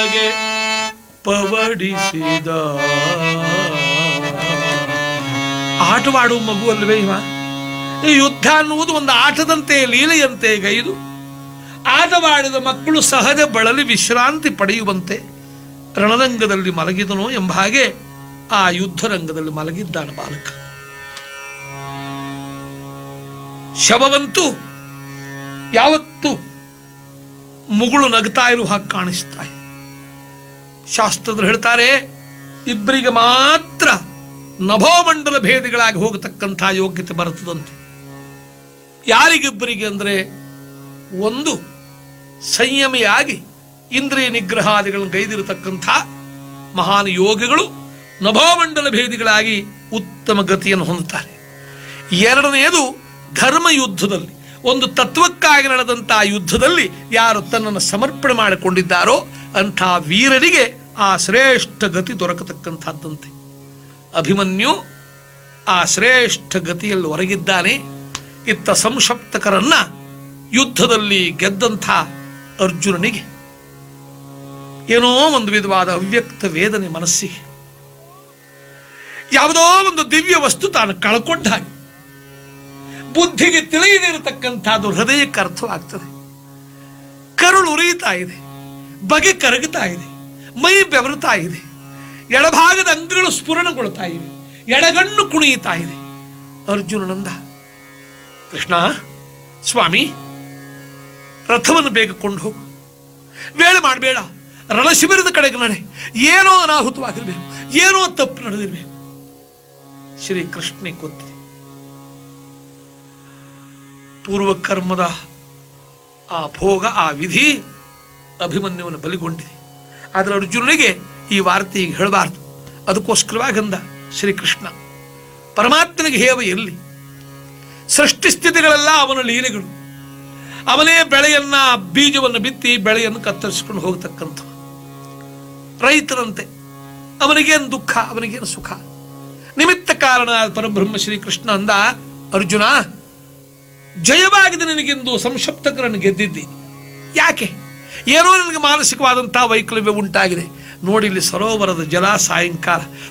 ಬಗೆ ಪವಡಿಸಿದ ಆಟವಾಡುವ ಮಗು ಅಲ್ವೇ ಇವ ಈ ಯುದ್ಧ ಅನ್ನುವುದು ಒಂದು ಆಟದಂತೆ ಲೀಲೆಯಂತೆ ಗೈದು ಆಟವಾಡಿದ ಮಕ್ಕಳು ಸಹಜ ಬಳಲಿ ವಿಶ್ರಾಂತಿ ಪಡೆಯುವಂತೆ ರಣರಂಗದಲ್ಲಿ ಮಲಗಿದನೋ ಎಂಬ ಹಾಗೆ ಆ ಯುದ್ಧರಂಗದಲ್ಲಿ ಮಲಗಿದ್ದಾನೆ ಬಾಲಕ ಶವವಂತೂ ಯಾವತ್ತು ಮುಗುಳು ನಗ್ತಾ ಇರುವ ಹಾಗೆ ಕಾಣಿಸ್ತಾ ಇದೆ ಶಾಸ್ತ್ರದ್ರು ಹೇಳ್ತಾರೆ ಇಬ್ಬರಿಗೆ ಮಾತ್ರ ನಭೋಮಂಡಲ ಭೇದಿಗಳಾಗಿ ಹೋಗತಕ್ಕಂಥ ಯೋಗ್ಯತೆ ಬರುತ್ತದಂತೆ ಯಾರಿಗಿಬ್ಬರಿಗೆ ಅಂದರೆ ಒಂದು ಸಂಯಮಿಯಾಗಿ ಇಂದ್ರಿಯ ನಿಗ್ರಹಾದಿಗಳನ್ನು ಗೈದಿರತಕ್ಕಂಥ ಮಹಾನ್ ಯೋಗಿಗಳು ನಭೋಮಂಡಲ ಭೇದಿಗಳಾಗಿ ಉತ್ತಮ ಗತಿಯನ್ನು ಹೊಂದುತ್ತಾರೆ ಎರಡನೆಯದು ಧರ್ಮ ಯುದ್ಧದಲ್ಲಿ ಒಂದು ತತ್ವಕ್ಕಾಗಿ ನಡೆದಂತಹ ಯುದ್ಧದಲ್ಲಿ ಯಾರು ತನ್ನನ್ನು ಸಮರ್ಪಣೆ ಮಾಡಿಕೊಂಡಿದ್ದಾರೋ ಅಂಥ ವೀರರಿಗೆ ಆ ಶ್ರೇಷ್ಠ ಗತಿ ದೊರಕತಕ್ಕಂಥದ್ದಂತೆ ಅಭಿಮನ್ಯು ಆ ಶ್ರೇಷ್ಠ ಗತಿಯಲ್ಲಿ ಹೊರಗಿದ್ದಾನೆ ಇತ್ತ ಸಂಶಪ್ತಕರನ್ನ ಯುದ್ಧದಲ್ಲಿ ಗೆದ್ದಂಥ ಅರ್ಜುನನಿಗೆ ಏನೋ ಒಂದು ವಿಧವಾದ ಅವ್ಯಕ್ತ ವೇದನೆ ಮನಸ್ಸಿಗೆ ಯಾವುದೋ ಒಂದು ದಿವ್ಯ ವಸ್ತು ತಾನು ಕಳ್ಕೊಂಡ ಹಾಗೆ ಬುದ್ಧಿಗೆ ತಿಳಿಯದಿರತಕ್ಕಂಥದ್ದು ಹೃದಯಕ್ಕೆ ಅರ್ಥವಾಗ್ತದೆ ಕರುಳು ಉರಿಯುತ್ತಾ ಇದೆ ಬಗೆ ಕರಗುತ್ತಾ ಇದೆ ಮೈ ಬೆವರುತ್ತಾ ಇದೆ ಎಡಭಾಗದ ಅಂಗಗಳು ಸ್ಫುರಣಗೊಳ್ತಾ ಇವೆ ಎಡಗಣ್ಣು ಕುಣಿಯುತ್ತಾ ಇದೆ ಅರ್ಜುನನಂದ ಕೃಷ್ಣ ಸ್ವಾಮಿ ರಥವನ್ನು ಬೇಗ ಕೊಂಡು ಹೋಗು ವೇಳೆ ಮಾಡಬೇಡ ರಣಶಿಬಿರದ ಕಡೆಗೆ ನಡೆ ಏನೋ ಅನಾಹುತವಾಗಿರ್ಬೇಕು ಏನೋ ತಪ್ಪು ನಡೆದಿರ್ಬೇಕು ಶ್ರೀ ಕೃಷ್ಣನಿಗೆ ಗೊತ್ತಿದೆ ಪೂರ್ವ ಕರ್ಮದ ಆ ಭೋಗ ಆ ವಿಧಿ ಅಭಿಮನ್ಯುವನ್ನು ಬಲಿಗೊಂಡಿದೆ ಆದರೆ ಅರ್ಜುನನಿಗೆ ಈ ವಾರ್ತೆ ಈಗ ಹೇಳಬಾರ್ದು ಅದಕ್ಕೋಸ್ಕರವಾಗಿ ಅಂದ ಶ್ರೀಕೃಷ್ಣ ಪರಮಾತ್ಮನಿಗೆ ಹೇವ ಎಲ್ಲಿ ಸೃಷ್ಟಿ ಸ್ಥಿತಿಗಳೆಲ್ಲ ಅವನ ಲೀಲೆಗಳು ಅವನೇ ಬೆಳೆಯನ್ನ ಬೀಜವನ್ನು ಬಿತ್ತಿ ಬೆಳೆಯನ್ನು ಕತ್ತರಿಸಿಕೊಂಡು ಹೋಗತಕ್ಕಂಥ ರೈತರಂತೆ ಅವನಿಗೇನು ದುಃಖ ಅವನಿಗೇನು ಸುಖ ನಿಮಿತ್ತ ಕಾರಣ ಪರಬ್ರಹ್ಮ ಶ್ರೀಕೃಷ್ಣ ಅಂದ ಅರ್ಜುನ ಜಯವಾಗಿದೆ ನಿನಗೆಂದು ಸಂಶಪ್ತಕರನ್ನು ಗೆದ್ದಿದ್ದಿ ಯಾಕೆ ಏನೋ ನಿನಗೆ ಮಾನಸಿಕವಾದಂತಹ ವೈಕಲ್ಯ ಉಂಟಾಗಿದೆ ನೋಡಿ ಇಲ್ಲಿ ಸರೋವರದ ಜಲ ಸಾಯಂಕಾಲ